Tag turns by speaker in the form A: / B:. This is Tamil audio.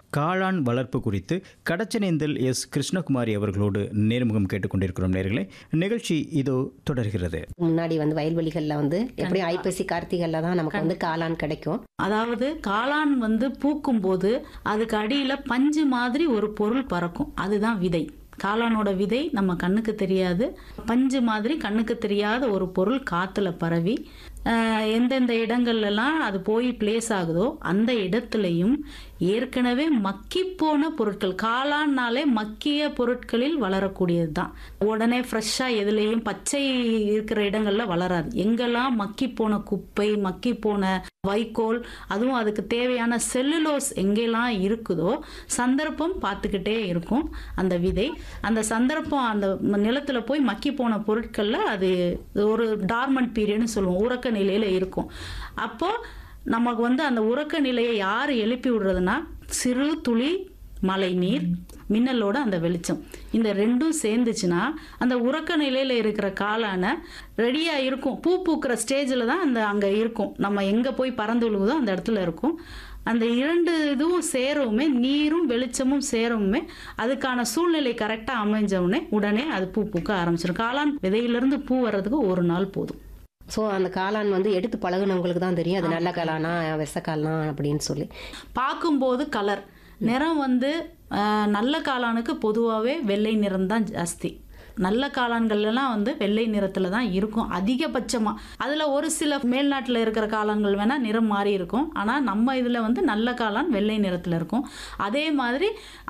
A: காளான் வளர்ப்பு குறித்து கடச்சனேந்தல் எஸ் கிருஷ்ணகுமாரி அவர்களோடு நேர்முகம் கேட்டுக்கொண்டிருக்கிறோம் நேர்களே நிகழ்ச்சி இதோ தொடர்கிறது
B: முன்னாடி வந்து வயல்வெளிகளில் வந்து எப்படியும் ஐப்பசி கார்த்திகையில் தான் நமக்கு வந்து காளான் கிடைக்கும்
C: அதாவது காளான் வந்து பூக்கும்போது அதுக்கு அடியில பஞ்சு மாதிரி ஒரு பொருள் பறக்கும் அதுதான் விதை காளானோட விதை நம்ம கண்ணுக்கு தெரியாது பஞ்சு மாதிரி கண்ணுக்கு தெரியாத ஒரு பொருள் காத்துல பரவி ஆஹ், எந்தெந்த இடங்கள்லாம் அது போய் பிளேஸ் ஆகுதோ அந்த இடத்துலையும் ஏற்கனவே மக்கி போன பொருட்கள் காளான்னாலே மக்கிய பொருட்களில் வளரக்கூடியது தான் உடனே ஃப்ரெஷ்ஷாக எதுலேயும் பச்சை இருக்கிற இடங்கள்ல வளராது எங்கெல்லாம் மக்கி போன குப்பை மக்கி போன வைக்கோல் அதுவும் அதுக்கு தேவையான செல்லுலோஸ் எங்கெல்லாம் இருக்குதோ சந்தர்ப்பம் பார்த்துக்கிட்டே இருக்கும் அந்த விதை அந்த சந்தர்ப்பம் அந்த நிலத்துல போய் மக்கி போன பொருட்கள்ல அது ஒரு டார்மண்ட் பீரியட்னு சொல்லுவோம் உறக்க நிலையில இருக்கும் அப்போ நமக்கு வந்து அந்த உறக்க நிலையை யார் எழுப்பி விடுறதுன்னா சிறு துளி மழை நீர் மின்னலோட அந்த வெளிச்சம் இந்த ரெண்டும் சேர்ந்துச்சுன்னா அந்த உறக்க நிலையில இருக்கிற காளான ரெடியா இருக்கும் பூ பூக்கிற ஸ்டேஜில் தான் அந்த அங்க இருக்கும் நம்ம எங்க போய் பறந்து விழுகுதோ அந்த இடத்துல இருக்கும் அந்த இரண்டு இதுவும் சேரவுமே நீரும் வெளிச்சமும் சேரவுமே அதுக்கான சூழ்நிலை கரெக்டாக அமைஞ்சவுடனே உடனே அது பூ பூக்க ஆரம்பிச்சிடும் காளான் விதையிலிருந்து பூ வர்றதுக்கு ஒரு நாள் போதும்
B: ஸோ அந்த காளான் வந்து எடுத்து பழகுனவங்களுக்கு தான் தெரியும் அது நல்ல காளானா விஷ காளானா அப்படின்னு சொல்லி
C: பார்க்கும்போது கலர் நிறம் வந்து ஆஹ், நல்ல காளானுக்கு பொதுவாகவே வெள்ளை நிறம் தான் ஜாஸ்தி நல்ல காளான்கள்லாம் வந்து வெள்ளை நிறத்தில் தான் இருக்கும் அதிகபட்சமாக அதில் ஒரு சில மேல்நாட்டில் இருக்கிற காளான்கள் வேணால் நிறம் மாறி இருக்கும் ஆனால் நம்ம இதில் வந்து நல்ல காளான் வெள்ளை நிறத்தில் இருக்கும் அதே மாதிரி